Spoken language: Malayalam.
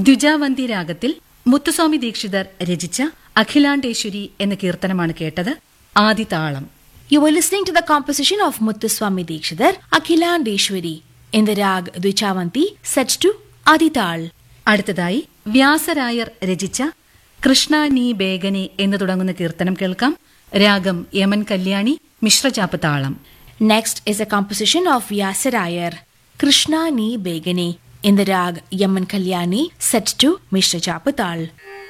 ദ്വിജാവന്തി രാഗത്തിൽ മുത്തുസ്വാമി ദീക്ഷിതർ രചിച്ച അഖിലാണ്ടേശ്വരി എന്ന കീർത്തനമാണ് കേട്ടത് ആദിതാളം You were listening to the composition of Muthuswami Dikshidhar, Akhilandeshwari, in the rag Dvichavanti, set to Adital. അടുത്തതായി വ്യാസരായർ രചിച്ച കൃഷ്ണ നീ ബേഗനെ എന്ന് തുടങ്ങുന്ന കീർത്തനം കേൾക്കാം രാഗം യമൻ കല്യാണി മിശ്രചാപ്പ് താളം Next is a composition of Vyasarayar, Krishna Ni Begane, in the rag Yaman Kalyani, set to Mishra Chapatal.